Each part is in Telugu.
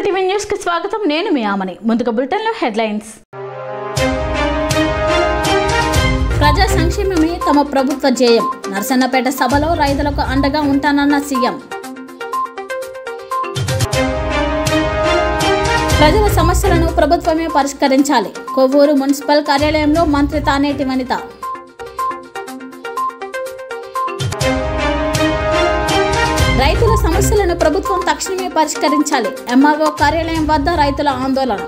లోకల్ టీవీ న్యూస్ కి స్వాగతం నేను మీ ఆమని ముందుగా బులెటిన్ లో హెడ్లైన్స్ ప్రజా సంక్షేమమే తమ ప్రభుత్వ ధ్యేయం నరసన్నపేట సభలో రైతులకు అండగా ఉంటానన్న సీఎం ప్రజల సమస్యలను ప్రభుత్వమే పరిష్కరించాలి కొవ్వూరు మున్సిపల్ కార్యాలయంలో మంత్రి తానేటి వనిత రైతుల సమస్యలను ప్రభుత్వం తక్షణమే పరిష్కరించాలి ఎంఆర్ఓ కార్యాలయం వద్ద రైతుల ఆందోళన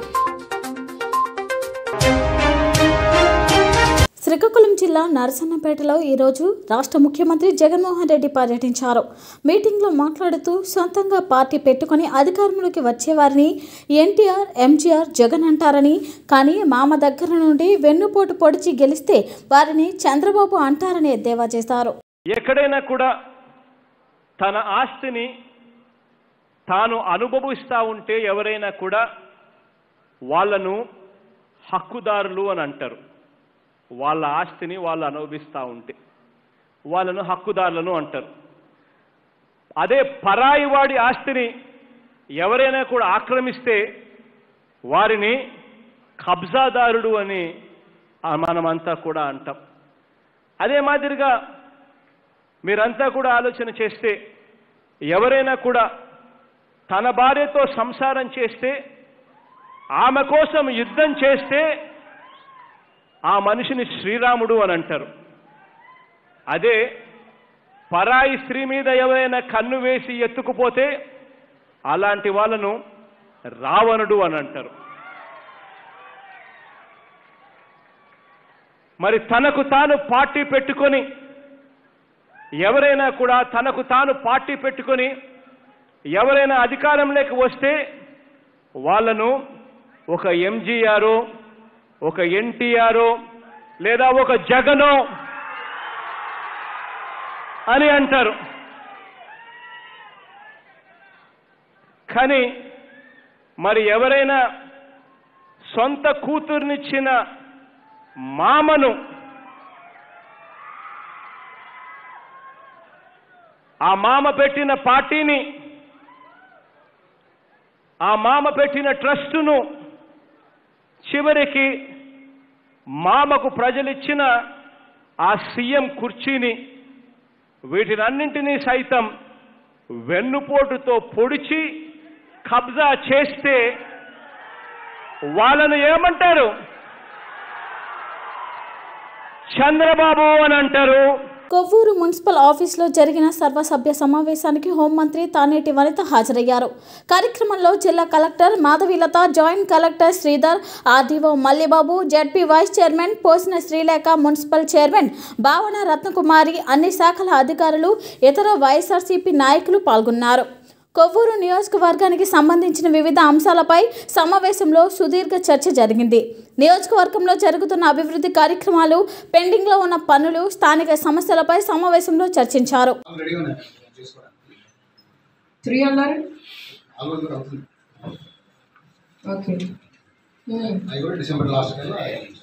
శ్రీకాకుళం జిల్లా నరసన్నపేటలో ఈరోజు రాష్ట్ర ముఖ్యమంత్రి జగన్మోహన్ రెడ్డి పర్యటించారు మీటింగ్లో మాట్లాడుతూ సొంతంగా పార్టీ పెట్టుకుని అధికారంలోకి వచ్చేవారిని ఎన్టీఆర్ ఎంజీఆర్ జగన్ అంటారని కానీ మామ దగ్గర నుండి వెన్నుపోటు పొడిచి గెలిస్తే వారిని చంద్రబాబు అంటారని ఎద్దేవా చేశారు ఎక్కడైనా కూడా తన ఆస్తిని తాను అనుభవిస్తూ ఉంటే ఎవరైనా కూడా వాళ్ళను హక్కుదారులు అని అంటారు వాళ్ళ ఆస్తిని వాళ్ళు అనుభవిస్తూ ఉంటే వాళ్ళను హక్కుదారులను అంటారు అదే పరాయి వాడి ఆస్తిని ఎవరైనా కూడా ఆక్రమిస్తే వారిని కబ్జాదారుడు అని ఆ మనమంతా కూడా అంటాం అదే మాదిరిగా మీరంతా కూడా ఆలోచన చేస్తే ఎవరైనా కూడా తన భార్యతో సంసారం చేస్తే ఆమె కోసం యుద్ధం చేస్తే ఆ మనిషిని శ్రీరాముడు అని అంటారు అదే పరాయి స్త్రీ మీద ఎవరైనా కన్ను వేసి ఎత్తుకుపోతే అలాంటి వాళ్ళను రావణుడు అని అంటారు మరి తనకు తాను పార్టీ పెట్టుకొని ఎవరైనా కూడా తనకు తాను పార్టీ పెట్టుకొని ఎవరైనా అధికారంలోకి వస్తే వాళ్ళను ఒక ఎంజీఆర్ ఒక ఎన్టీఆర్ లేదా ఒక జగనో అని అంటారు కానీ మరి ఎవరైనా సొంత కూతుర్నిచ్చిన మామను ఆ మామ పెట్టిన పార్టీని ఆ మామ పెట్టిన ట్రస్టును చివరికి మామకు ప్రజలిచ్చిన ఆ సీఎం కుర్చీని వీటినన్నింటినీ సైతం వెన్నుపోటుతో పొడిచి కబ్జా చేస్తే వాళ్ళను ఏమంటారు చంద్రబాబు అని అంటారు కొవ్వూరు మున్సిపల్ ఆఫీసులో జరిగిన సర్వసభ్య సమావేశానికి హోంమంత్రి తానేటి వనిత హాజరయ్యారు కార్యక్రమంలో జిల్లా collector Madhavilatha joint collector Sridhar RDO Mallibabu ZP vice chairman Posina Srilekha municipal chairman భావన రత్నకుమారి అన్ని శాఖల అధికారులు ఇతర వైఎస్ఆర్సీపీ నాయకులు పాల్గొన్నారు కొవ్వూరు నియోజకవర్గానికి సంబంధించిన వివిధ అంశాలపై సమావేశంలో సుదీర్ఘ చర్చ జరిగింది నియోజకవర్గంలో జరుగుతున్న అభివృద్ధి కార్యక్రమాలు పెండింగ్లో ఉన్న పనులు స్థానిక సమస్యలపై సమావేశంలో చర్చించారు రెడీ ఉన్నాయి చేసుకోవడానికి త్రీ అన్నారు నాలుగు కూడా అవుతుంది ఓకే ఉమ్. అవి కూడా డిసెంబర్ లాస్ట్ కల్లా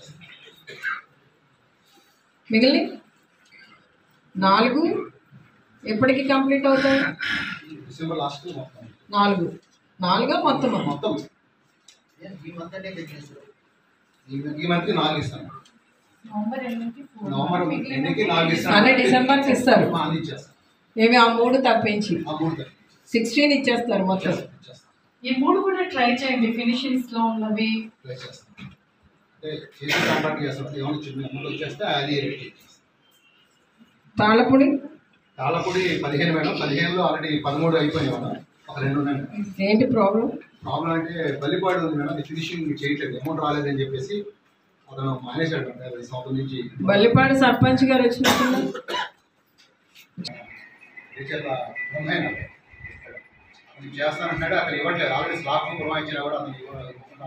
మిగిలిన నాలుగు ఎప్పటికి కంప్లీట్ అవుతాయి డిసెంబర్ లాస్ట్ మొత్తం నాలుగు నాలుగా మొత్తం మొత్తం ఈ మంత్ అంటే ఈ మంత్కి నాలుగు ఇస్తాను నవంబర్ ఎన్నికి నాలుగు ఇస్తాను అంటే డిసెంబర్కి ఇస్తారు ఆ, అది ఇచ్చేస్తాను ఏమి ఆ మూడు తప్పించి ఆ మూడు తప్పి సిక్స్టీన్ ఇచ్చేస్తారు మొత్తం ఇచ్చేస్తాను ఈ మూడు కూడా ట్రై చేయండి ఫినిషింగ్స్ లో ఉన్నవి ప్లే చేస్తాను అంటే చేసి కాంట్రాక్ట్ చేస్తాను ఏమైనా చిన్న అమౌంట్ వచ్చేస్తే అది రెడీ తాళపొడి తాళపొడి పదిహేను మేడం పదిహేనులో ఆల్రెడీ పదమూడు అయిపోయినాయి మేడం ఒక రెండు ఉన్నాయి మేడం ఏంటి ప్రాబ్లం ప్రాబ్లం అంటే బల్లిపాడు ఉంది మేడం అది ఫినిషింగ్ చేయట్లేదు అమౌంట్ రాలేదని చెప్పేసి అతను మానేశాడు మేడం యాభై సంవత్సరం నుంచి బల్లిపాడు సర్పంచ్ గారు వచ్చినప్పుడు చేత బ్రహ్మైన అతను చేస్తానంటున్నాడు అక్కడ ఇవ్వట్లేదు ఆల్రెడీ స్లాక్ పురమాయించినా కూడా అతను ఇవ్వకుండా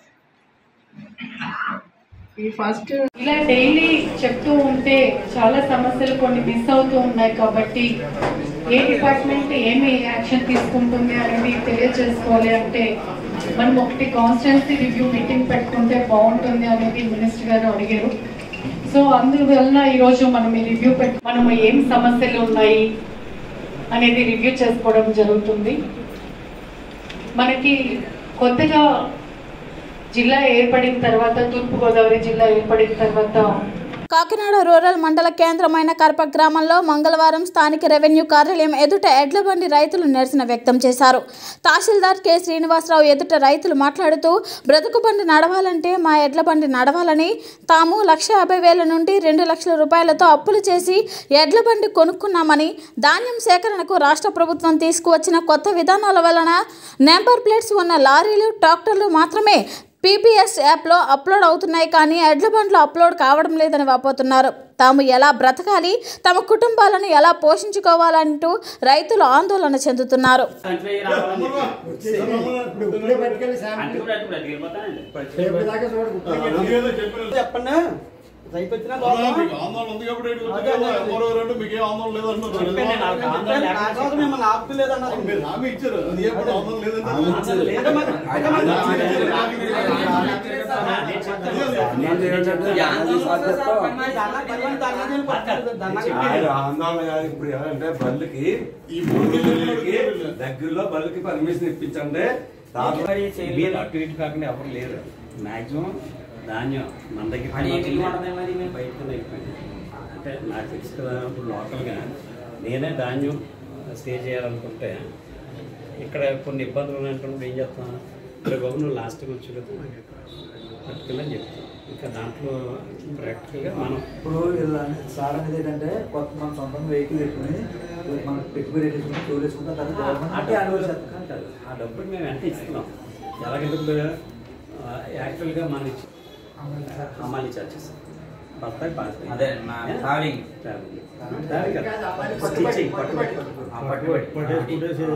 ఈ ఫస్ట్ ఇలా డైలీ చెప్తూ ఉంటే చాలా సమస్యలు కొన్ని మిస్ అవుతూ ఉన్నాయి కాబట్టి ఏ డిపార్ట్మెంట్ ఏమి యాక్షన్ తీసుకుంటుంది అనేది తెలియజేసుకోవాలి అంటే మనం ఒకటి కాన్స్టెన్సీ రివ్యూ మీటింగ్ పెట్టుకుంటే బాగుంటుంది అనేది మినిస్టర్ గారు అడిగారు సో అందువలన ఈరోజు మనం ఈ రివ్యూ పెట్టు మనం ఏం సమస్యలు ఉన్నాయి అనేది రివ్యూ చేసుకోవడం జరుగుతుంది మనకి కొత్తగా జిల్లా ఏర్పడిన తర్వాత తూర్పుగోదావరి జిల్లా ఏర్పడిన తర్వాత కాకినాడ రూరల్ మండల కేంద్రమైన కరప గ్రామంలో మంగళవారం స్థానిక రెవెన్యూ కార్యాలయం ఎదుట ఎడ్లబండి రైతులు నిరసన వ్యక్తం చేశారు తహసీల్దార్ కె శ్రీనివాసరావు ఎదుట రైతులు మాట్లాడుతూ బ్రతుకుబండి నడవాలంటే మా ఎడ్లబండి నడవాలని తాము లక్ష యాభై వేల నుండి రెండు లక్షల రూపాయలతో అప్పులు చేసి ఎడ్లబండి కొనుక్కున్నామని ధాన్యం సేకరణకు రాష్ట్ర ప్రభుత్వం తీసుకువచ్చిన కొత్త విధానాల వలన నెంబర్ ప్లేట్స్ ఉన్న లారీలు ట్రాక్టర్లు మాత్రమే పీపీఎస్ యాప్లో అప్లోడ్ అవుతున్నాయి కానీ ఎడ్ల బండ్లు అప్లోడ్ కావడం లేదని వాపోతున్నారు తాము ఎలా బ్రతకాలి తమ కుటుంబాలను ఎలా పోషించుకోవాలంటూ రైతులు ఆందోళన చెందుతున్నారు చెప్పండి రైతు వచ్చినా ఆందోళన ఉంది కాబట్టి ఇటు వచ్చారు. మరో రెండు మీకేం ఆందోళన లేదంటున్నారు నాకోసం మిమ్మల్ని ఆపులేదన్నారు మీరు హామీ ఇచ్చారు అది ఎప్పుడు ఆందోళన లేదంటే లేదా మరి ఆందోళన కాదు ఇప్పుడు ఎవరంటే బళ్ళకి ఈ మూడు ఊళ్ళకి దగ్గరలో బళ్ళకి పర్మిషన్ ఇప్పించండి దాంట్లో మీరు అటు ఇటు కాకుండా ఎవరు లేరు మాక్సిమం ధాన్యం మన దగ్గర అది ఏంటి మాత్రమే వాడతాయి మరి మేము? బయటకు అయిపోయింది అంటే నాకు తెలుసు కదా ఇప్పుడు లోకల్గా నేనే ధాన్యం స్టే చేయాలనుకుంటే ఇక్కడ కొన్ని ఇబ్బందులు ఉన్నప్పుడు ఏం చేస్తాను ఇక్కడ బాబు నువ్వు లాస్ట్కి వచ్చి కదా నాకు పట్టుకెళ్ళని చెప్తాను ఇంకా దాంట్లో ప్రాక్టికల్గా మనం ఇప్పుడు ఇలా సార్ అనేది ఏంటంటే కొత్త మన సొంతంగా వెహికల్ పెట్టుకుని మనం పెట్టుబడి వేసుకుని టూర్ వేసుకుంటాం తర్వాత గవర్నమెంట్ అంటే యాన్యువల్ కాదు, కాదు. ఆ డబ్బులు మేము ఎంత ఇస్తున్నాం ఎలాగెందుకు యాక్చువల్గా మనం ఇచ్చి అమ్మాలి చార్జెస్ బస్తాయి పాస్ అదే, మా travelling. స్టిచ్చింగ్ పట్టుబడి ఆ పట్టుబడి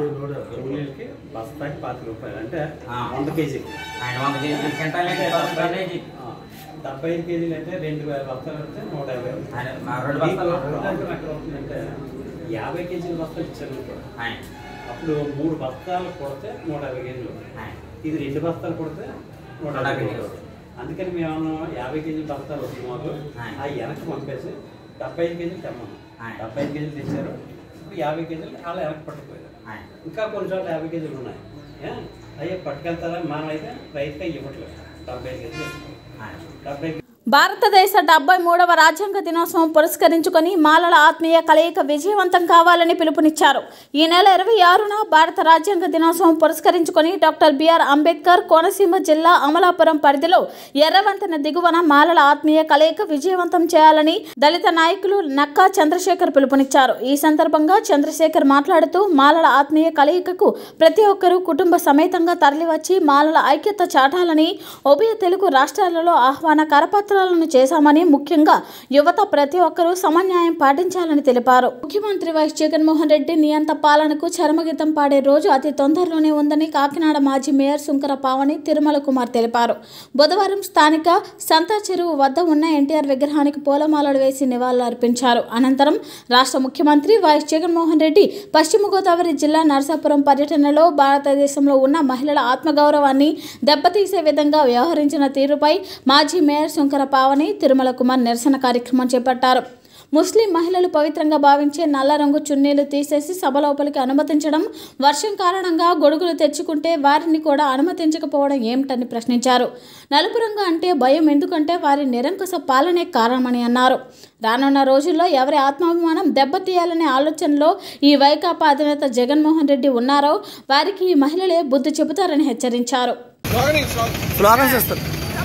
కూలీలకి బస్తాకి పాతిక రూపాయలు అంటే ఆ. వంద కేజీలు ఆయన వంద కేజీలు కింటాలు అయితే పది కేజీ. ఆ, డెబ్బై ఐదు కేజీలు అంటే రెండు వేల బస్తాలు అంటే నూట యాభై ఆయన మా రెండు బస్తాలు మీకు ఎక్కడ అవుతుందంటే యాభై కేజీల బస్తాలు ఇచ్చారు అనుకో. ఆయన అప్పుడు మూడు బస్తాలు కొడితే నూట యాభై కేజీలు ఆయన ఇది రెండు బస్తాలు కొడితే నూట నూట యాభై యాభై కేజీలు అందుకని మేము యాభై కేజీల బస్తాలు వస్తుంది మాకు ఆయ్. ఆ వెనక్కి పంపేసి డెబ్బై ఐదు కేజీలు తెమ్మను ఆయ్. డెబ్బై ఐదు కేజీలు తెచ్చారు ఇప్పుడు యాభై కేజీలు అలా వెనక్కి పట్టుకుపోయారు ఆయన ఇంకా కొన్ని చోట్ల యాభై కేజీలు ఉన్నాయి ఏ? అయ్యే పట్టుకెళ్తారా మనం అయితే రైతుగా ఇవ్వట్లేదు డెబ్బై ఐదు కేజీలు ఇస్తాం. ఆయన డెబ్బై భారతదేశ డెబ్బై మూడవ రాజ్యాంగ దినోత్సవం పురస్కరించుకొని మాలల ఆత్మీయ కలయిక విజయవంతం కావాలని పిలుపునిచ్చారు ఈ నెల ఇరవై ఆరున భారత రాజ్యాంగ దినోత్సవం పురస్కరించుకొని డాక్టర్ బిఆర్ అంబేద్కర్ కోనసీమ జిల్లా అమలాపురం పరిధిలో ఎర్రవంతెన దిగువన మాలల ఆత్మీయ కలయిక విజయవంతం చేయాలని దళిత నాయకులు నక్కా చంద్రశేఖర్ పిలుపునిచ్చారు ఈ సందర్భంగా చంద్రశేఖర్ మాట్లాడుతూ మాలల ఆత్మీయ కలయికకు ప్రతి ఒక్కరూ కుటుంబ సమేతంగా తరలివచ్చి మాలల ఐక్యత చాటాలని ఉభయ తెలుగు రాష్ట్రాలలో ఆహ్వాన కరపత్రాలను చేశామని ముఖ్యంగా యువత ప్రతి ఒక్కరూ సమన్యాయం పాటించాలని తెలిపారు ముఖ్యమంత్రి వైఎస్ జగన్మోహన్ రెడ్డి నియంత పాలనకు చరమగీతం పాడే రోజు అతి తొందరలోనే ఉందని కాకినాడ మాజీ మేయర్ సుంకర పావని తిరుమల కుమార్ తెలిపారు బుధవారం స్థానిక సంతా చెరువు వద్ద ఉన్న ఎన్టీఆర్ విగ్రహానికి పూలమాలలు వేసి నివాళులర్పించారు అనంతరం రాష్ట్ర ముఖ్యమంత్రి వైఎస్ జగన్మోహన్ రెడ్డి పశ్చిమ గోదావరి జిల్లా నరసాపురం పర్యటనలో భారతదేశంలో ఉన్న మహిళల ఆత్మగౌరవాన్ని దెబ్బతీసే విధంగా వ్యవహరించిన తీరుపై మాజీ మేయర్ శంకర పావని తిరుమల కుమార్ నిరసన కార్యక్రమం చేపట్టారు ముస్లిం మహిళలు పవిత్రంగా భావించే నల్ల రంగు చున్నీలు తీసేసి సభ లోపలికి అనుమతించడం వర్షం కారణంగా గొడుగులు తెచ్చుకుంటే వారిని కూడా అనుమతించకపోవడం ఏమిటని ప్రశ్నించారు నలుపు రంగు అంటే భయం ఎందుకంటే వారి నిరంకుశ పాలనే కారణమని అన్నారు రానున్న రోజుల్లో ఎవరి ఆత్మాభిమానం దెబ్బతీయాలనే ఆలోచనలో ఈ వైకాపా అధినేత జగన్మోహన్ రెడ్డి ఉన్నారో వారికి ఈ మహిళలే బుద్ధి చెబుతారని హెచ్చరించారు స్లోగన్స్ ఇస్తారు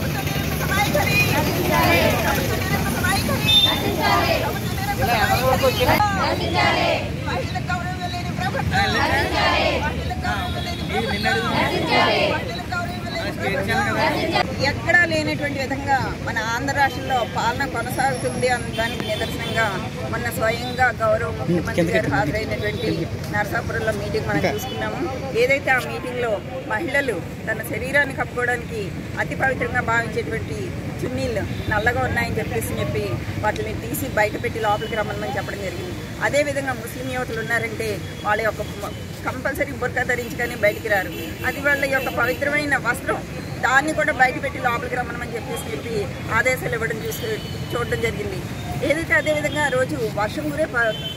ఎక్కడా లేనటువంటి విధంగా మన ఆంధ్ర రాష్ట్రంలో పాలన కొనసాగుతుంది అన్న దానికి నిదర్శనంగా మొన్న స్వయంగా గౌరవ ముఖ్యమంత్రి గారు హాజరైనటువంటి నరసాపురంలో మీటింగ్ మనం చూసుకున్నాము ఏదైతే ఆ మీటింగ్లో మహిళలు తన శరీరాన్ని కప్పుకోవడానికి అతి పవిత్రంగా భావించేటువంటి చున్నీళ్ళు నల్లగా ఉన్నాయని చెప్పేసి చెప్పి వాటిని తీసి బయట పెట్టి లోపలికి రమ్మని చెప్పడం జరిగింది అదేవిధంగా ముస్లిం యువతులు ఉన్నారంటే వాళ్ళ యొక్క కంపల్సరీ బుర్కా ధరించి కానీ బయటికి రారు అది వాళ్ళ యొక్క పవిత్రమైన వస్త్రం దాన్ని కూడా బయట పెట్టి లోపలికి రమ్మనమని చెప్పేసి చెప్పి ఆదేశాలు ఇవ్వడం చూసి చూడడం జరిగింది ఏదైతే అదేవిధంగా ఆ రోజు వర్షం కురే ప-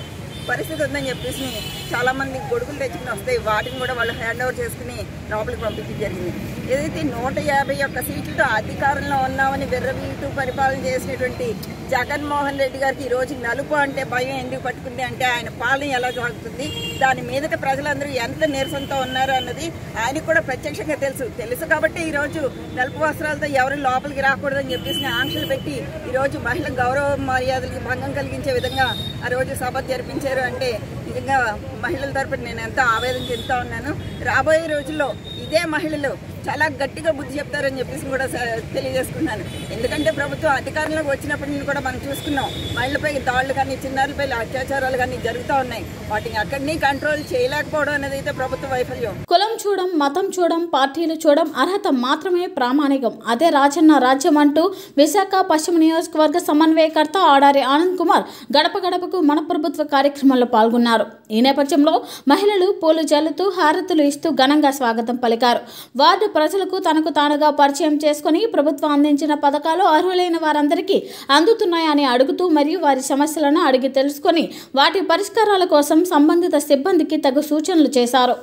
పరిస్థితి ఉందని చెప్పేసి చాలా మంది గొడుగులు తెచ్చుకుని వస్తాయి వాటిని కూడా వాళ్ళు హ్యాండ్ ఓవర్ చేసుకుని లోపలికి పంపించడం జరిగింది ఏదైతే నూట యాభై ఒక్క సీట్లతో అధికారంలో ఉన్నామని విర్రవీటు పరిపాలన చేసినటువంటి జగన్మోహన్ రెడ్డి గారికి ఈ రోజు నలుపు అంటే భయం ఎందుకు పట్టుకుంది అంటే ఆయన పాలన ఎలా సాగుతుంది దాని మీదట ప్రజలందరూ ఎంత నీరసంతో ఉన్నారు అన్నది ఆయనకు కూడా ప్రత్యక్షంగా తెలుసు తెలుసు కాబట్టి ఈ రోజు నలుపు వస్త్రాలతో ఎవరు లోపలికి రాకూడదని చెప్పేసి ఆంక్షలు పెట్టి ఈ రోజు మహిళ గౌరవ మర్యాదలకి భంగం కలిగించే విధంగా ఆ రోజు సభ జరిపించారు అంటే నిజంగా మహిళల తరపున నేను ఎంతో ఆవేదన చెందుతా ఉన్నాను రాబోయే రోజుల్లో ఇదే మహిళలు చాలా గట్టిగా బుద్ధి చెప్తారని చెప్పేసి కూడా స- తెలియజేసుకున్నాను ఎందుకంటే ప్రభుత్వం అధికారంలోకి వచ్చినప్పటి నుంచి కూడా మనం చూసుకున్నాం మహిళలపై దాడులు కానీ చిన్నారులపై అత్యాచారాలు కానీ జరుగుతూ ఉన్నాయి వాటిని అక్కడిని కంట్రోల్ చేయలేకపోవడం అనేది అయితే ప్రభుత్వ వైఫల్యం కులం చూడం మతం చూడం పార్టీలు చూడం అర్హత మాత్రమే ప్రామాణికం అదే రాజన్న రాజ్యం అంటూ విశాఖ పశ్చిమ నియోజకవర్గ సమన్వయకర్త ఆడారి ఆనంద్ కుమార్ గడప గడపకు మన ప్రభుత్వ కార్యక్రమంలో పాల్గొన్నారు ఈ నేపథ్యంలో మహిళలు పూలు జల్లుతూ హారతులు ఇస్తూ ఘనంగా స్వాగతం పలికారు వార్డు ప్రజలకు తనకు తానుగా పరిచయం చేసుకుని ప్రభుత్వం అందించిన పథకాలు అర్హులైన వారందరికీ అందుతున్నాయని అడుగుతూ మరియు వారి సమస్యలను అడిగి తెలుసుకొని వాటి పరిష్కారాల కోసం సంబంధిత సిబ్బందికి తగు సూచనలు చేశారు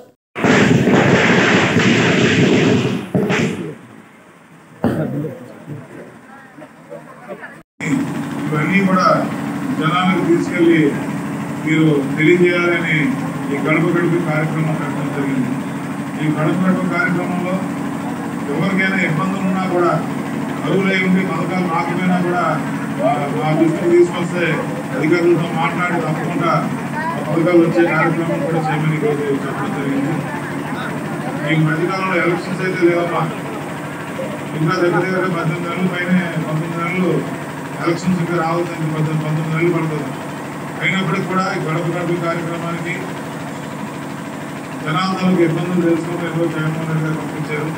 ఇవన్నీ కూడా జనాలకు తీసుకెళ్లి మీరు తెలియజేయాలని ఈ గడప గడప కార్యక్రమం పెట్టడం జరిగింది ఈ గడప గడప కార్యక్రమంలో ఎవరికైనా ఇబ్బందులు ఉన్నా కూడా అరువులై ఉండి పథకాలు రాకపోయినా కూడా ఆ- ఆ దృష్టికి తీసుకొస్తే అధికారులతో మాట్లాడి తప్పకుండా ఆ పథకాలు వచ్చే కార్యక్రమం కూడా చేయమని ఈరోజు చెప్పడం జరిగింది ఈ మధ్యకాలంలో ఎలక్షన్స్ అయితే లేవమ్మా ఇంకా దగ్గర దగ్గర పద్దెనిమిది నెలల పైన పంతొమ్మిది నెలలు ఎలక్షన్స్ ఇంకా రావద్దని పద్దెనిమిది పంతొమ్మిది నెలలు పడుతుంది అయినప్పటికీ కూడా ఈ గడప గడప కార్యక్రమానికి జనాందాలకు ఇబ్బందులు తెలుసుకుని ఈరోజు జగన్మోహన్ రెడ్డి గారు పంపించారు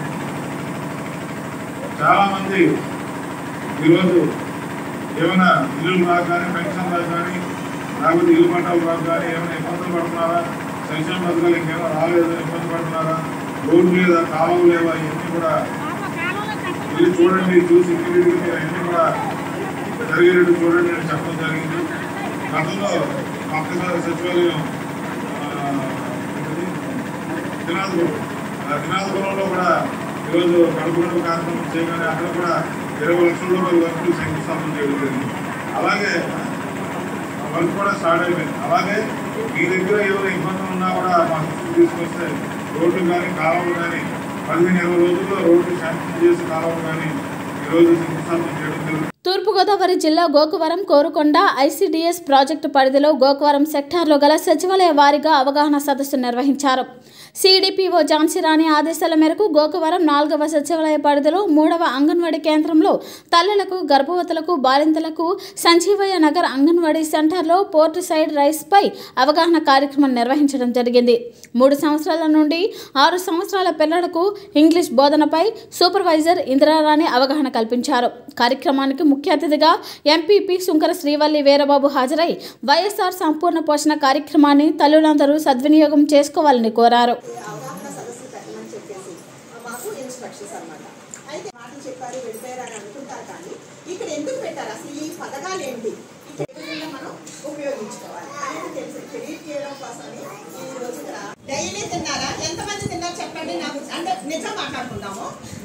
చాలా మంది ఈరోజు ఏమైనా ఇల్లు రాక కానీ పెన్షన్ రాక కానీ లేకపోతే ఇల్లు పట్టాలు రాక కానీ ఏమైనా ఇబ్బందులు పడుతున్నారా సంక్షేమ పథకాలు ఇంకేమైనా రాలేదు ఇబ్బంది పడుతున్నారా రోడ్డు లేదా కాలువ లేవా ఇవన్నీ కూడా వెళ్ళి చూడండి చూసి ఇంటికి మీరు అన్ని కూడా జరిగేటట్టు చూడండి అని చెప్పడం జరిగింది గతంలో పక్కన సచివాలయం ఆ, ఏంటది? దినాజపురం ఆ దినాజపురంలో కూడా ఈరోజు కడుపు గడుపు కార్యక్రమం చేయగానే అక్కడ కూడా ఇరవై లక్షల రూపాయల వరకు శంకుస్థాపన చేయడం జరిగింది అలాగే వర్క్ కూడా స్టార్ట్ అయిపోయింది అలాగే మీ దగ్గర ఏమైనా ఇబ్బందులు ఉన్నా కూడా మా దృష్టికి తీసుకొస్తే రోడ్లు కానీ కాలువలు కానీ పదిహేను ఇరవై రోజుల్లో రోడ్లు శాంక్షన్ చేసి కాలువలు కానీ ఈరోజు శంకుస్థాపన చేయడం జరుగుతుంది తూర్పుగోదావరి జిల్లా గోకవరం కోరుకొండ ఐసీడీఎస్ ప్రాజెక్టు పరిధిలో గోకవరం సెక్టార్లో గల సచివాలయ వారీగా అవగాహన సదస్సు నిర్వహించారు సిడిపిఓ ఝాన్సీ రాణి ఆదేశాల మేరకు గోకవరం నాలుగవ సచివాలయ పరిధిలో మూడవ అంగన్వాడీ కేంద్రంలో తల్లులకు గర్భవతులకు బాలింతలకు సంజీవయ్య నగర్ అంగన్వాడీ సెంటర్లో పోర్ట్ సైడ్ రైస్పై అవగాహన కార్యక్రమం నిర్వహించడం జరిగింది మూడు సంవత్సరాల నుండి ఆరు సంవత్సరాల పిల్లలకు ఇంగ్లీష్ బోధనపై సూపర్వైజర్ ఇందిరారాణి అవగాహన కల్పించారు కార్యక్రమానికి ముఖ్య అతిథిగా ఎంపీపీ శుంకర శ్రీవల్లి వీరబాబు హాజరై వైఎస్ఆర్ సంపూర్ణ పోషణ కార్యక్రమాన్ని తల్లులందరూ సద్వినియోగం చేసుకోవాలని కోరారు అవగాహన సదస్సు పెట్టమని చెప్పేసి మాకు ఇన్స్ట్రక్షన్స్ అన్నమాట అయితే మాటలు చెప్పారు వెళ్ళిపోయారు అని అనుకుంటారు కానీ ఇక్కడ ఎందుకు పెట్టారు అసలు ఈ పథకాలు ఏంటి ఇక్కడ ఏ విధంగా మనం ఉపయోగించుకోవాలి అనేది తెలుసు తెలియజేయడం కోసమని ఈ రోజు ఇక్కడ డైలీ తిన్నారా ఎంతమంది తిన్నారు చెప్పండి నాకు అంటే నిజం మాట్లాడుకుందాము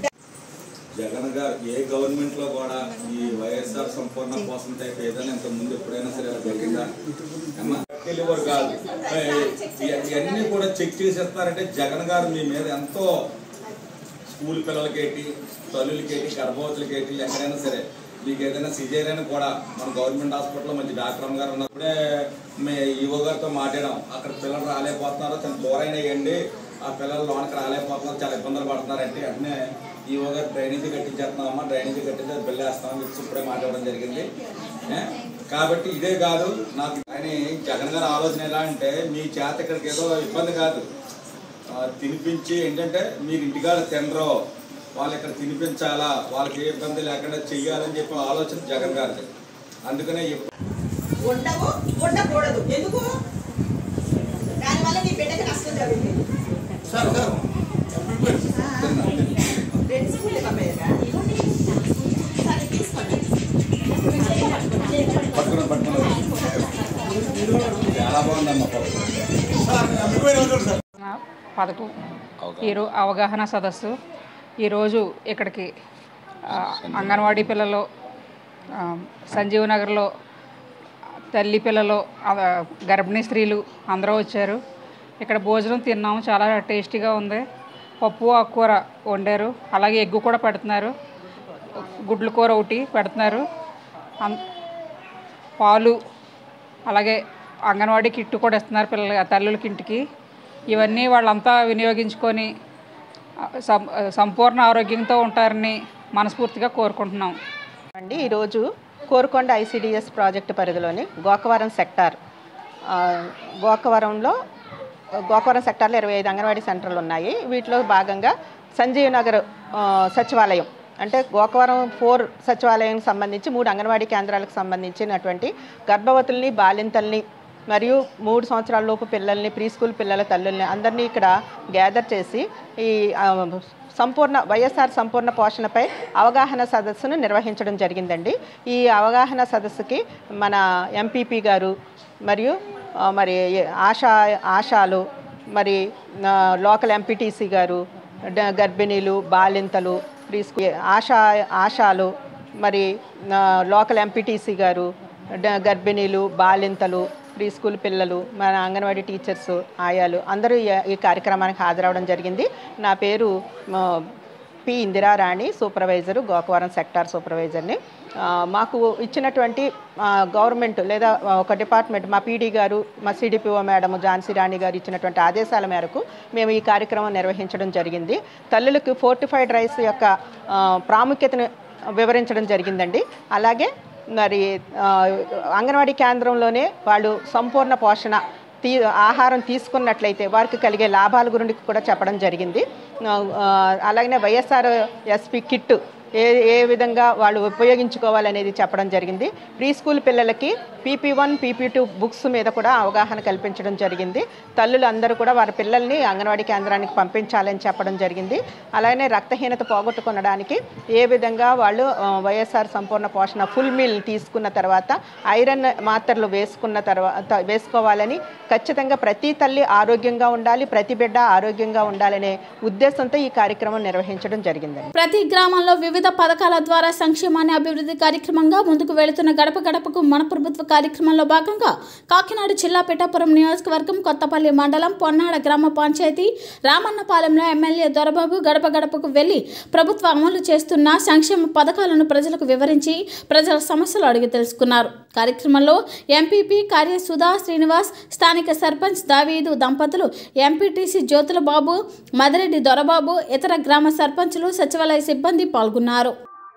జగన్ గారు ఏ గవర్నమెంట్ లో కూడా ఈ వైఎస్ఆర్ సంపూర్ణ కోసం టైప్ ఏదైనా ఇంత ముందు ఎప్పుడైనా సరే అలా జరిగిందా అమ్మా డెలివర్ కాదు ఇవన్నీ కూడా చెక్ చేసేస్తారంటే జగన్ గారు మీ మీద ఎంతో స్కూల్ పిల్లలకేటి తల్లులకేటి గర్భవతులకేటి ఎక్కడైనా సరే మీకు ఏదైనా సిజేరియన్ కూడా మన గవర్నమెంట్ హాస్పిటల్లో మంచి డాక్టర్ అమ్మ గారు ఉన్నప్పుడే మీ ఈవో గారితో మాట్లాడాం అక్కడ పిల్లలు రాలేకపోతున్నారు చాలా దూరం వేయండి ఆ పిల్లలు లోనకి రాలేకపోతున్నారు చాలా ఇబ్బందులు పడుతున్నారు అంటే వెంటనే ఈవో గారు డ్రైనేజీ కట్టించేస్తున్నామమ్మా డ్రైనేజీ కట్టించి అది బిల్లు వేస్తామని చెప్పి ఇప్పుడే మాట్లాడడం జరిగింది ఏ? కాబట్టి ఇదే కాదు నాకు కానీ జగన్ గారి ఆలోచన ఎలా అంటే మీ చేత ఇక్కడికి ఏదో ఇబ్బంది కాదు ఆ, తినిపించి ఏంటంటే మీరు ఇంటికాడ తినరు వాళ్ళు ఇక్కడ తినిపించాలా వాళ్ళకి ఏ ఇబ్బంది లేకుండా చెయ్యాలని చెప్పి ఆలోచన జగన్ గారిది అందుకనే ఎప్పుడు ఉండవు ఉండకూడదు ఎందుకు దానివల్ల నీ బిడ్డకి నష్టం జరుగుతుంది రెండు స్కూల్ పంపేయగా సరే తీసుకోండి పట్టుకుని పట్టుకుని చాలా బాగుంది పథకం ఈరో అవగాహన సదస్సు ఈరోజు ఇక్కడికి ఆ, అంగన్వాడీ పిల్లలు ఆ, సంజీవ్ నగర్లో తల్లి పిల్లలు ఆ, గర్భిణీ స్త్రీలు అందరూ వచ్చారు ఇక్కడ భోజనం తిన్నాము చాలా టేస్టీగా ఉంది పప్పు ఆకుకూర వండారు అలాగే ఎగ్గు కూడా పెడుతున్నారు గుడ్ల కూర ఒకటి పెడుతున్నారు అం- పాలు అలాగే అంగన్వాడీ కిట్టు కూడా ఇస్తున్నారు పిల్లల తల్లులకి ఇంటికి ఇవన్నీ వాళ్ళంతా వినియోగించుకొని ఆ, సం- సంపూర్ణ ఆరోగ్యంతో ఉంటారని మనస్ఫూర్తిగా కోరుకుంటున్నాం అండి ఈరోజు కోరుకొండ ఐసిడిఎస్ ప్రాజెక్టు పరిధిలోని గోకవరం సెక్టార్ ఆ, గోకవరంలో గోకవరం సెక్టార్లో ఇరవై ఐదు అంగన్వాడీ సెంటర్లు ఉన్నాయి వీటిలో భాగంగా సంజీవ్ నగర్ ఆ, సచివాలయం అంటే గోకవరం ఫోర్ సచివాలయానికి సంబంధించి మూడు అంగన్వాడీ కేంద్రాలకు సంబంధించినటువంటి గర్భవతుల్ని బాలింతల్ని మరియు మూడు సంవత్సరాల లోపు పిల్లల్ని ప్రీ స్కూల్ పిల్లల తల్లుల్ని అందరినీ ఇక్కడ గ్యాదర్ చేసి ఈ ఆ, సంపూర్ణ వైఎస్ఆర్ సంపూర్ణ పోషణపై అవగాహన సదస్సును నిర్వహించడం జరిగిందండి ఈ అవగాహన సదస్సుకి మన ఎంపీపీ గారు మరియు ఆ, మరి ఆశా ఆశాలు మరి ఆ, లోకల్ ఎంపీటీసీ గారు డ- గర్భిణీలు బాలింతలు ప్రీ స్కూల్ ఆశా ఆశాలు మరి ఆ, లోకల్ ఎంపీటీసీ గారు డ- గర్భిణీలు బాలింతలు ప్రీ స్కూల్ పిల్లలు మన అంగన్వాడీ టీచర్స్ ఆయాలు అందరూ ఈ- ఈ కార్యక్రమానికి హాజరవడం జరిగింది నా పేరు ఆ, P Indirarani supervisor Gokavaram sector సూపర్వైజర్ని ఆ, మాకు ఇచ్చినటువంటి ఆ, గవర్నమెంట్ లేదా ఒక డిపార్ట్మెంట్ మా పీడీ గారు మా సిడిపిఓ మేడం ఝాన్సీ రాణి గారు ఇచ్చినటువంటి ఆదేశాల మేరకు మేము ఈ కార్యక్రమం నిర్వహించడం జరిగింది తల్లులకు ఫోర్టిఫైడ్ రైస్ యొక్క ఆ, ప్రాముఖ్యతను వివరించడం జరిగిందండి అలాగే మరి ఆ, అంగన్వాడీ కేంద్రంలోనే వాళ్ళు సంపూర్ణ పోషణ తీ ఆహారం తీసుకున్నట్లయితే వారికి కలిగే లాభాల గురించి కూడా చెప్పడం జరిగింది ఆ, ఆ, అలాగనే వైఎస్ఆర్ ఎస్పీ కిట్ ఏ ఏ విధంగా వాళ్ళు ఉపయోగించుకోవాలనేది చెప్పడం జరిగింది ప్రీ స్కూల్ పిల్లలకి PP one PP two books మీద కూడా అవగాహన కల్పించడం జరిగింది తల్లులు అందరూ కూడా వారి పిల్లల్ని అంగన్వాడీ కేంద్రానికి పంపించాలని చెప్పడం జరిగింది అలాగే రక్తహీనత పోగొట్టుకొనడానికి ఏ విధంగా వాళ్ళు ఆ, వైఎస్ఆర్ సంపూర్ణ పోషణ ఫుల్ మీల్ తీసుకున్న తర్వాత ఐరన్ మాత్రలు వేసుకున్న తర్వాత వేసుకోవాలని ఖచ్చితంగా ప్రతి తల్లి ఆరోగ్యంగా ఉండాలి ప్రతి బిడ్డ ఆరోగ్యంగా ఉండాలనే ఉద్దేశంతో ఈ కార్యక్రమం నిర్వహించడం జరిగిందండి ప్రతి గ్రామంలో వివిధ పథకాల ద్వారా సంక్షేమాన్ని అభివృద్ధి కార్యక్రమంగా ముందుకు వెళుతున్న గడప గడపకు మన ప్రభుత్వ కార్యక్రమంలో భాగంగా కాకినాడ జిల్లా పిఠాపురం నియోజకవర్గం కొత్తపల్లి మండలం పొన్నాడ గ్రామ పంచాయతీ రామన్నపాలెంలో ఎమ్మెల్యే దొరబాబు గడప గడపకు వెళ్లి ప్రభుత్వ అమలు చేస్తున్న సంక్షేమ పథకాలను ప్రజలకు వివరించి ప్రజల సమస్యలు అడిగి తెలుసుకున్నారు కార్యక్రమంలో ఎంపీపీ కార్య సుధా శ్రీనివాస్ స్థానిక సర్పంచ్ దావీదు దంపతులు ఎంపీటీసీ జ్యోతుల బాబు మదిరెడ్డి దొరబాబు ఇతర గ్రామ సర్పంచులు సచివాలయ సిబ్బంది పాల్గొన్నారు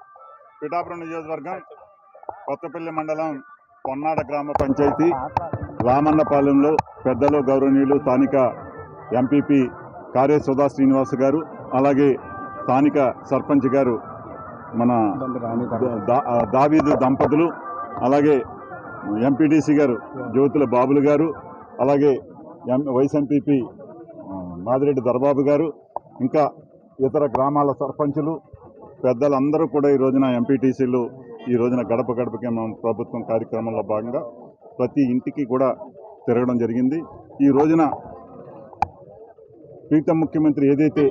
పిఠాపురం నియోజకవర్గం కొత్తపల్లి మండలం పొన్నాడ గ్రామ పంచాయతీ రామన్నపాలెంలో పెద్దలు గౌరవనీయులు స్థానిక ఎంపీపీ కార్య సుధా శ్రీనివాస్ గారు అలాగే స్థానిక సర్పంచ్ గారు మన దా- దావీదు దంపతులు అలాగే ఎంపీటీసీ గారు జ్యోతుల బాబులు గారు అలాగే ఎం వైస్ ఎంపీపీ ఆ, మాదిరెడ్డి దర్బాబు గారు ఇంకా ఇతర గ్రామాల సర్పంచులు పెద్దలందరూ కూడా ఈ రోజున ఎంపీటీసీలు ఈ రోజున గడప గడపకి మన ప్రభుత్వం కార్యక్రమంలో భాగంగా ప్రతి ఇంటికి కూడా తిరగడం జరిగింది ఈ రోజున ప్రీతం ముఖ్యమంత్రి ఏదైతే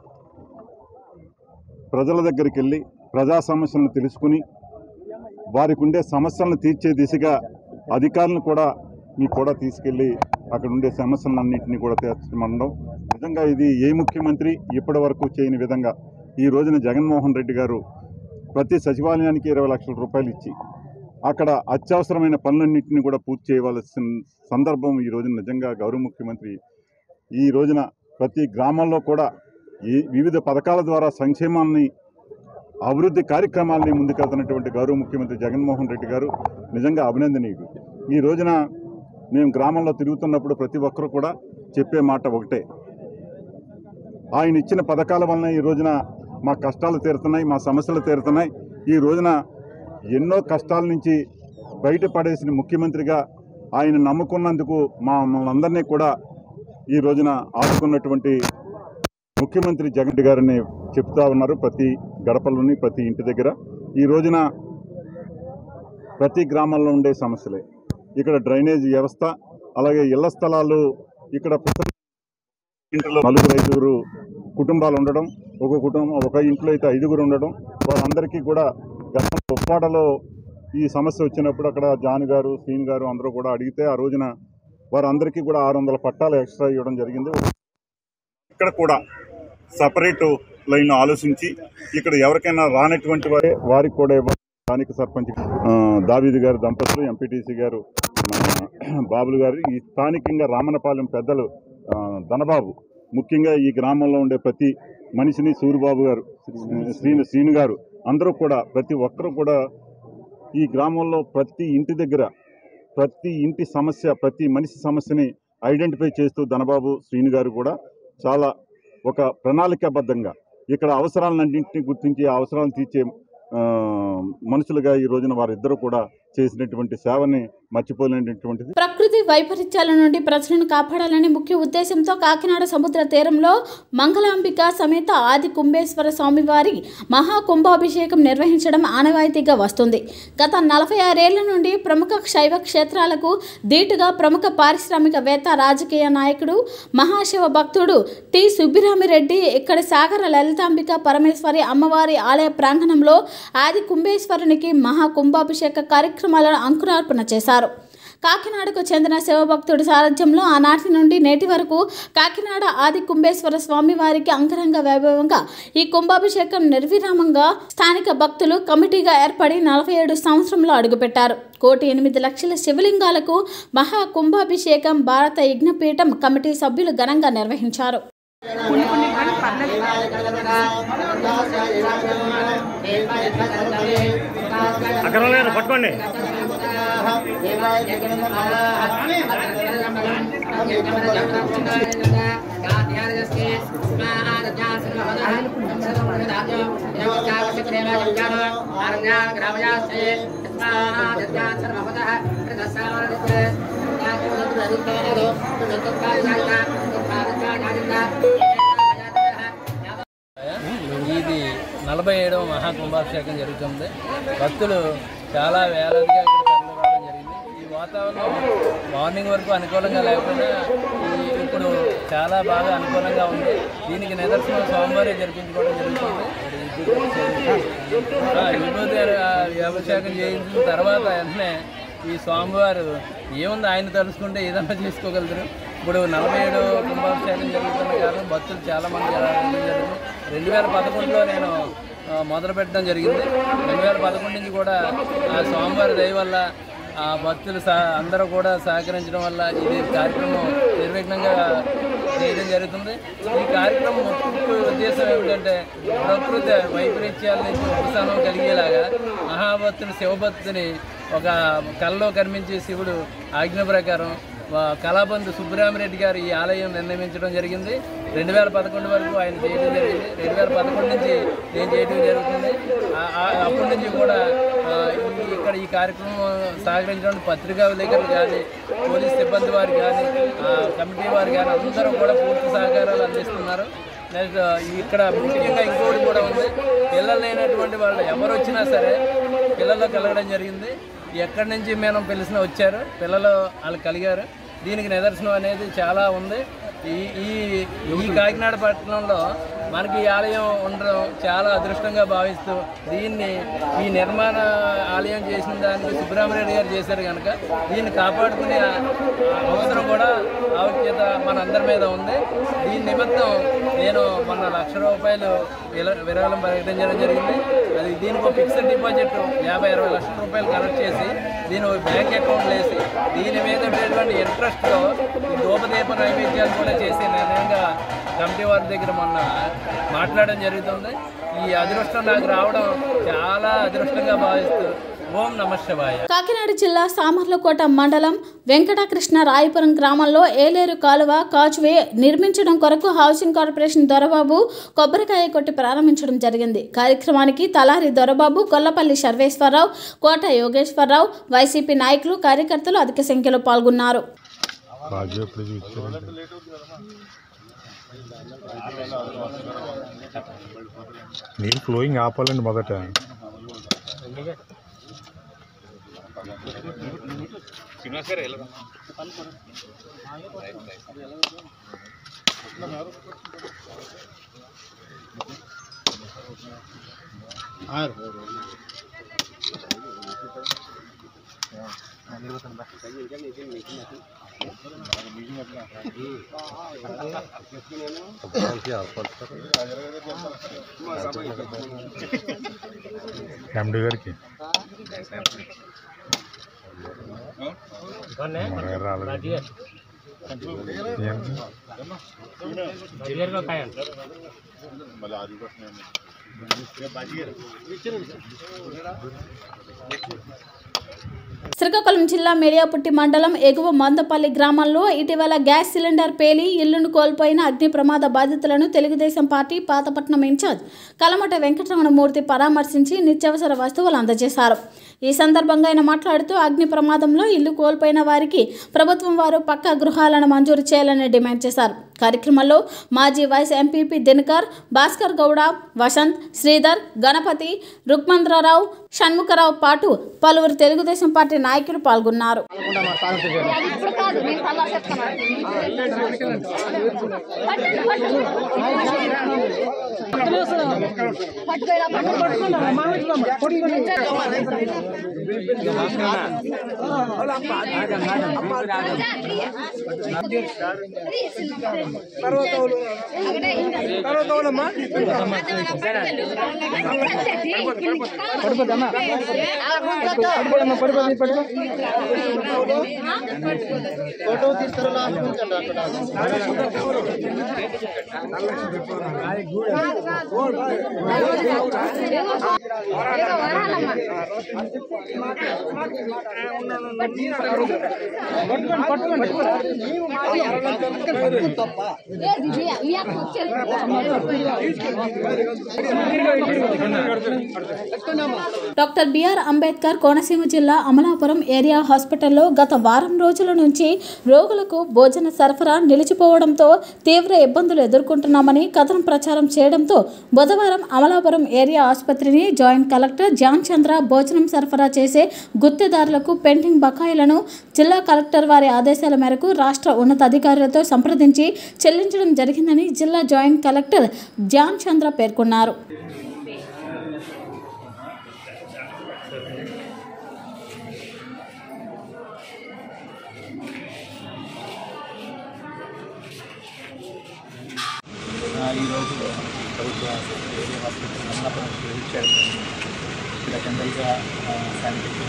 ప్రజల దగ్గరికి వెళ్ళి ప్రజా సమస్యలను తెలుసుకుని వారికి ఉండే సమస్యలను తీర్చే దిశగా అధికారులను కూడా మీ కూడా తీసుకెళ్ళి అక్కడ ఉండే సమస్యలన్నింటినీ కూడా తీర్చమనడం నిజంగా ఇది ఏ ముఖ్యమంత్రి ఇప్పటి వరకు చేయని విధంగా ఈ రోజున జగన్మోహన్ రెడ్డి గారు ప్రతి సచివాలయానికి ఇరవై లక్షల రూపాయలు ఇచ్చి అక్కడ అత్యవసరమైన పనులన్నింటినీ కూడా పూర్తి చేయవలసిన సందర్భం ఈ రోజున నిజంగా గౌరవ ముఖ్యమంత్రి ఈ రోజున ప్రతి గ్రామంలో కూడా ఈ వివిధ పథకాల ద్వారా సంక్షేమాన్ని అభివృద్ధి కార్యక్రమాలని ముందుకెళ్తున్నటువంటి గౌరవ ముఖ్యమంత్రి జగన్మోహన్ రెడ్డి గారు నిజంగా అభినందనీయుడు ఈ రోజున మేము గ్రామంలో తిరుగుతున్నప్పుడు ప్రతి ఒక్కరు కూడా చెప్పే మాట ఒకటే ఆయన ఇచ్చిన పథకాల వలన ఈ రోజున మా కష్టాలు తీరుతున్నాయి మా సమస్యలు తీరుతున్నాయి ఈ రోజున ఎన్నో కష్టాల నుంచి బయటపడేసిన ముఖ్యమంత్రిగా ఆయన నమ్ముకున్నందుకు మా మమ్మల్ని కూడా ఈ రోజున ఆదుకున్నటువంటి ముఖ్యమంత్రి జగన్ రెడ్డి గారిని చెప్తా ఉన్నారు ప్రతి గడపలోని ప్రతి ఇంటి దగ్గర ఈ రోజున ప్రతి గ్రామంలో ఉండే సమస్యలే ఇక్కడ డ్రైనేజ్ వ్యవస్థ అలాగే ఇళ్ల స్థలాలు ఇక్కడ పుస్తక ఇంట్లో నలుగురు ఐదుగురు కుటుంబాలు ఉండడం ఒక కుటుంబం ఒక ఇంట్లో అయితే ఐదుగురు ఉండడం వారందరికీ కూడా గతంలో ఉప్పాడలో ఈ సమస్య వచ్చినప్పుడు అక్కడ జాన్ గారు శ్రీన్ గారు అందరూ కూడా అడిగితే ఆ రోజున వారందరికీ కూడా ఆరు వందల పట్టాలు ఎక్స్ట్రా ఇవ్వడం జరిగింది ఇక్కడ కూడా సపరేట్ లైన్ ఆలోచించి ఇక్కడ ఎవరికైనా రానటువంటి వారే వారికి కూడా ఇవ్వాలి. స్థానిక సర్పంచ్ ఆ, దావీదు గారు దంపతులు ఎంపీటీసీ గారు మన బాబులు గారు ఈ స్థానికంగా రామనపాలెం పెద్దలు ఆ, ధనబాబు ముఖ్యంగా ఈ గ్రామంలో ఉండే ప్రతి మనిషిని సూరిబాబు గారు శ్రీను శ్రీను గారు అందరూ కూడా ప్రతి ఒక్కరూ కూడా ఈ గ్రామంలో ప్రతి ఇంటి దగ్గర ప్రతి ఇంటి సమస్య ప్రతి మనిషి సమస్యని ఐడెంటిఫై చేస్తూ ధనబాబు శ్రీను గారు కూడా చాలా ఒక ప్రణాళికాబద్ధంగా ఇక్కడ అవసరాలన్నింటినీ గుర్తించి ఆ అవసరాలను తీర్చే ఆ, మనుషులుగా ఈ రోజున వారిద్దరూ కూడా చేసినటువంటి సేవని మర్చిపోలేనటువంటిది ప్రకృతి వైపరీత్యాల నుండి ప్రజలను కాపాడాలనే ముఖ్య ఉద్దేశంతో కాకినాడ సముద్ర తీరంలో మంగళాంబిక సమేత ఆది కుంభేశ్వర స్వామివారి మహా కుంభాభిషేకం నిర్వహించడం ఆనవాయితీగా వస్తుంది గత నలభై ఆరేళ్ల నుండి ప్రముఖ శైవ క్షేత్రాలకు ధీటుగా ప్రముఖ పారిశ్రామికవేత్త రాజకీయ నాయకుడు మహాశివ భక్తుడు టి సుబ్బిరామిరెడ్డి ఇక్కడి సాగర లలితాంబిక పరమేశ్వరి అమ్మవారి ఆలయ ప్రాంగణంలో ఆది కుంభేశ్వరునికి మహా కుంభాభిషేక కార్యక్రమాలను అంకురార్పణ చేశారు కాకినాడకు చెందిన శివభక్తుడి సారథ్యంలో ఆనాటి నుండి నేటి వరకు కాకినాడ ఆది కుంభేశ్వర స్వామి వారికి అంగరంగ వైభవంగా ఈ కుంభాభిషేకం నిర్విరామంగా స్థానిక భక్తులు కమిటీగా ఏర్పడి నలభై ఏడు సంవత్సరంలో అడుగుపెట్టారు కోటి ఎనిమిది లక్షల శివలింగాలకు మహా కుంభాభిషేకం భారత యజ్ఞపీఠం కమిటీ సభ్యులు ఘనంగా నిర్వహించారు అక్కడ లేదు పట్టుకోండి ఇది నలభై ఏడవ మహాకుంభాభిషేకం జరుగుతుంది భక్తులు చాలా వేలాదిగా ఇక్కడ తరలి రావడం జరిగింది ఈ వాతావరణం మార్నింగ్ వరకు అనుకూలంగా లేకుండా ఈ ఇప్పుడు చాలా బాగా అనుకూలంగా ఉంది దీనికి నిదర్శనం సోమవారం జరిపించుకోవడం జరుగుతుంది ఆ, విభూతి ఆ, అభిషేకం చేయించిన తర్వాత వెంటనే ఈ స్వామివారు ఏముంది ఆయన తలుచుకుంటే ఏదైనా చేసుకోగలుగుతారు ఇప్పుడు నలభై ఏడు కుంభాభిషేకం జరుగుతున్న కారణం భక్తులు చాలామంది రావడం జరిగింది రెండు వేల పదకొండులో నేను ఆ, మొదలు పెట్టడం జరిగింది రెండు వేల పదకొండు నుంచి కూడా ఆ స్వామివారి దయ వల్ల ఆ భక్తులు సహ అందరూ కూడా సహకరించడం వల్ల ఇది కార్యక్రమం నిర్విఘ్నంగా చేయడం జరుగుతుంది ఈ కార్యక్రమం ముఖ్య ఉద్దేశం ఏమిటంటే ప్రకృతి వైపరీత్యాల నుంచి ఉపశమనం కలిగేలాగా మహాభక్తుని శివభక్తుని ఒక కల్లో కర్మించే శివుడు ఆజ్ఞ ప్రకారం వా- కళాబంధు సుబ్బరామిరెడ్డి గారు ఈ ఆలయం నిర్ణయించడం జరిగింది రెండు వేల పదకొండు వరకు ఆయన చేయడం జరిగింది రెండు వేల పదకొండు నుంచి నేను చేయడం జరుగుతుంది ఆ- ఆ- అప్పటి నుంచి కూడా ఆ, ఈ- ఇక్కడ ఈ కార్యక్రమం సహకరించడానికి పత్రికా విలేకరులు కానీ పోలీస్ సిబ్బంది వారు కానీ ఆ, కమిటీ వారు కానీ అందరూ కూడా పూర్తి సహకారాలు అందిస్తున్నారు నెక్స్ట్ ఇక్కడ ముఖ్యంగా ఇంకోటి కూడా ఉంది పిల్లలు లేనటువంటి వాళ్ళు ఎవరు వచ్చినా సరే పిల్లలు కలగడం జరిగింది ఎక్కడి నుంచి మేము పిలిచిన వచ్చారు పిల్లలు వాళ్ళు కలిగారు దీనికి నిదర్శనం అనేది చాలా ఉంది ఈ ఈ ఈ కాకినాడ పట్టణంలో మనకి ఈ ఆలయం ఉండడం చాలా అదృష్టంగా భావిస్తూ దీన్ని ఈ నిర్మాణ ఆలయం చేసిన దానికి సుబ్రహ్మణ్యుడు గారు చేశారు కనుక దీన్ని కాపాడుకునే అవసరం కూడా ఆవశ్యత మనందరి మీద ఉంది దీని నిమిత్తం నేను మొన్న లక్ష రూపాయలు విల- విరాళం ప్రకటించడం జరిగింది అది దీనికి ఒక ఫిక్స్డ్ డిపాజిట్ యాభై అరవై లక్షల రూపాయలు కలెక్ట్ చేసి దీని ఒక బ్యాంక్ అకౌంట్ వేసి దీని మీద ఉండేటువంటి ఇంట్రెస్ట్తో ఈ ధూపదీప నైవేద్యాలు కూడా చేసే నిర్ణయంగా కమిటీ వారి దగ్గర మొన్న మాట్లాడడం జరుగుతుంది ఈ అదృష్టం నాకు రావడం చాలా అదృష్టంగా భావిస్తూ ఓం నమ శివాయ కాకినాడ జిల్లా సామర్లకోట మండలం వెంకటకృష్ణ రాయపురం గ్రామంలో ఏలేరు కాలువ కాచువే నిర్మించడం కొరకు హౌసింగ్ కార్పొరేషన్ దొరబాబు కొబ్బరికాయ కొట్టి ప్రారంభించడం జరిగింది కార్యక్రమానికి తలారి దొరబాబు కొల్లపల్లి సర్వేశ్వరరావు కోట యోగేశ్వరరావు వైసీపీ నాయకులు కార్యకర్తలు అధిక సంఖ్యలో పాల్గొన్నారు రాజు ఎప్పుడు చూపించారు నీళ్ళు ఫ్లోయింగ్ ఆపాలండి మొదట ఎండి గారికి మరొక రాలేదు ఏంటి? శ్రీకాకుళం జిల్లా మేడియాపుట్టి మండలం ఎగువ మందపల్లి గ్రామంలో ఇటీవల గ్యాస్ సిలిండర్ పేలి ఇల్లును కోల్పోయిన అగ్ని ప్రమాద బాధితులను తెలుగుదేశం పార్టీ పాతపట్నం ఇన్ఛార్జ్ కలమట వెంకటరమణమూర్తి పరామర్శించి నిత్యావసర వస్తువులు అందజేశారు ఈ సందర్భంగా ఆయన మాట్లాడుతూ అగ్ని ప్రమాదంలో ఇల్లు కోల్పోయిన వారికి ప్రభుత్వం వారు పక్కా గృహాలను మంజూరు చేయాలని డిమాండ్ చేశారు కార్యక్రమంలో మాజీ వైస్ ఎంపీపీ దినకర్ భాస్కర్ గౌడ వసంత్ శ్రీధర్ గణపతి రుక్మంద్రరావు షణ్ముఖరావు పాటు పలువురు తెలుగుదేశం పార్టీ నాయకులు పాల్గొన్నారు ఫోటో తీస్తారా డాక్టర్ బిఆర్ అంబేద్కర్ కోనసీమ జిల్లా అమలాపురం ఏరియా హాస్పిటల్లో గత వారం రోజుల నుంచి రోగులకు భోజన సరఫరా నిలిచిపోవడంతో తీవ్ర ఇబ్బందులు ఎదుర్కొంటున్నామని కథనం ప్రచారం చేయడంతో బుధవారం అమలాపురం ఏరియా ఆసుపత్రిని జాయింట్ కలెక్టర్ జాన్ చంద్ర భోజనం సరఫరా చేసే గుత్తేదారులకు పెండింగ్ బకాయిలను జిల్లా కలెక్టర్ వారి ఆదేశాల మేరకు రాష్ట్ర ఉన్నతాధికారులతో సంప్రదించి చెల్లించడం జరిగిందని జిల్లా జాయింట్ కలెక్టర్ జాన్ చంద్ర పేర్కొన్నారు ఈరోజు ప్రభుత్వ ఏరియా హాస్పిటల్ అమలాపురం విజిట్ చేయడం ఇక్కడ జనరల్గా శానిటేషన్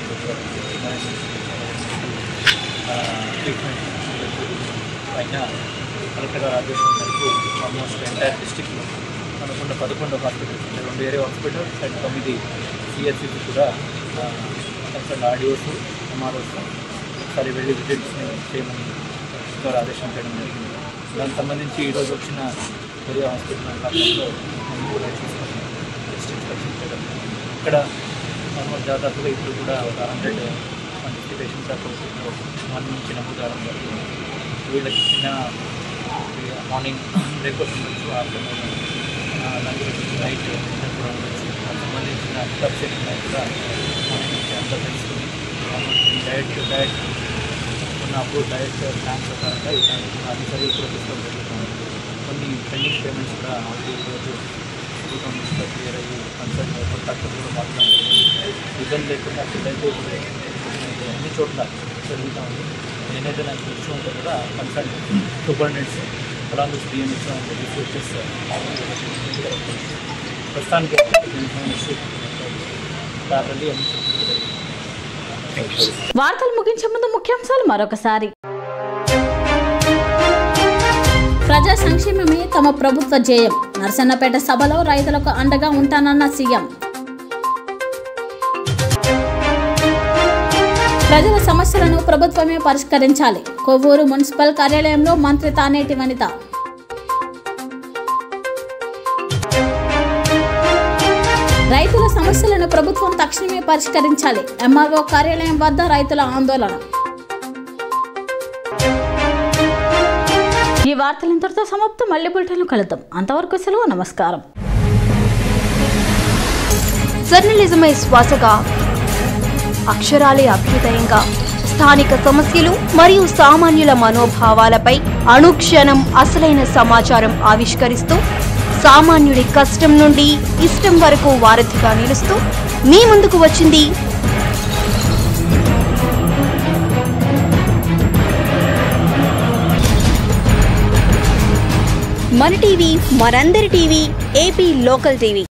ట్రీట్మెంట్ పైన కలెక్టర్ గారు ఆదేశం మేరకు ఆల్మోస్ట్ ఎంటైర్ డిస్టిక్లో అనుకున్న పదకొండు హాస్పిటల్స్ ఉన్నాయి రెండు ఏరియా హాస్పిటల్స్ అండ్ తొమ్మిది సిఎస్సికి కూడా కన్సర్న్ ఆడియోస్ ఎంఆర్ఓస్ ఒకసారి వెళ్ళి విజిట్స్ చేయమని గారు ఆదేశం చేయడం జరిగింది దానికి సంబంధించి ఈరోజు వచ్చిన ఏరియా హాస్పిటల్ అంకాపురంలో మేము కూడా చూసుకున్నాం డిస్ట్రిక్ట్ పరిచయం చేయడం ఇక్కడ ఆల్మోస్ట్ దాదాపుగా ఇప్పుడు కూడా ఒక హండ్రెడ్ వన్ ఫిఫ్టీ పేషెంట్స్ దాకా మార్నింగ్ నుంచి నమోదు కావడం జరిగింది వీళ్ళకి చిన్న మార్నింగ్ బ్రేక్ఫాస్ట్ ఉండొచ్చు ఆఫ్టర్నూన్ లంచ్ నైట్ డిన్నర్ కూడా ఉండొచ్చు దానికి సంబంధించిన సబ్సిడీ కూడా మార్నింగ్ నుంచి అంతా తెలుసుకుని డైట్ డైట్ ఉన్న అప్పుడు డైరెక్ట్ ప్లాన్ ప్రకారంగా ఇలాంటి అన్ని చర్యలు కూడా తీసుకోవడం జరుగుతుంది కొన్ని పెండింగ్ పేమెంట్స్ కూడా ఆల్రెడీ ఈరోజు ప్రభుత్వం నుంచి క్లియర్ అయ్యి కన్సర్న్ కాంట్రాక్టర్ కూడా మాట్లాడారు ఇబ్బంది లేకుండా పిల్లలతో అన్ని చోట్ల జరుగుతూ ఉంది నేనైతే నాకు ఇష్యూ ఉంటుంది కదా concern superintendents along with D M H and resources ప్రస్తుతానికి ఇష్యూ దాని అన్ని చెప్తుంది వార్తలు ముగించే ముందు ముఖ్యాంశాలు మరొకసారి ప్రజా సంక్షేమమే తమ ప్రభుత్వ ధ్యేయం నరసన్నపేట సభలో రైతులకు అండగా ఉంటానన్న సీఎం ప్రజల సమస్యలను ప్రభుత్వమే పరిష్కరించాలి కొవ్వూరు మున్సిపల్ కార్యాలయంలో మంత్రి తానేటి వనిత రైతుల సమస్యలను ప్రభుత్వం తక్షణమే పరిష్కరించాలి ఎంఆర్ఓ కార్యాలయం వద్ద రైతుల ఆందోళన ఈ వార్తలు ఇంతటితో సమాప్తం మళ్ళీ బులెటిన్లు కలుద్దాం అంతవరకు సెలవు నమస్కారం జర్నలిజమే శ్వాసగా అక్షరాలే అభ్యుదయంగా స్థానిక సమస్యలు మరియు సామాన్యుల మనోభావాలపై అనుక్షణం అసలైన సమాచారం ఆవిష్కరిస్తూ సామాన్యుడి కష్టం నుండి ఇష్టం వరకు వారధిగా నిలుస్తూ మీ ముందుకు వచ్చింది మన టీవీ మనందరి టీవీ ఏపీ లోకల్ టీవీ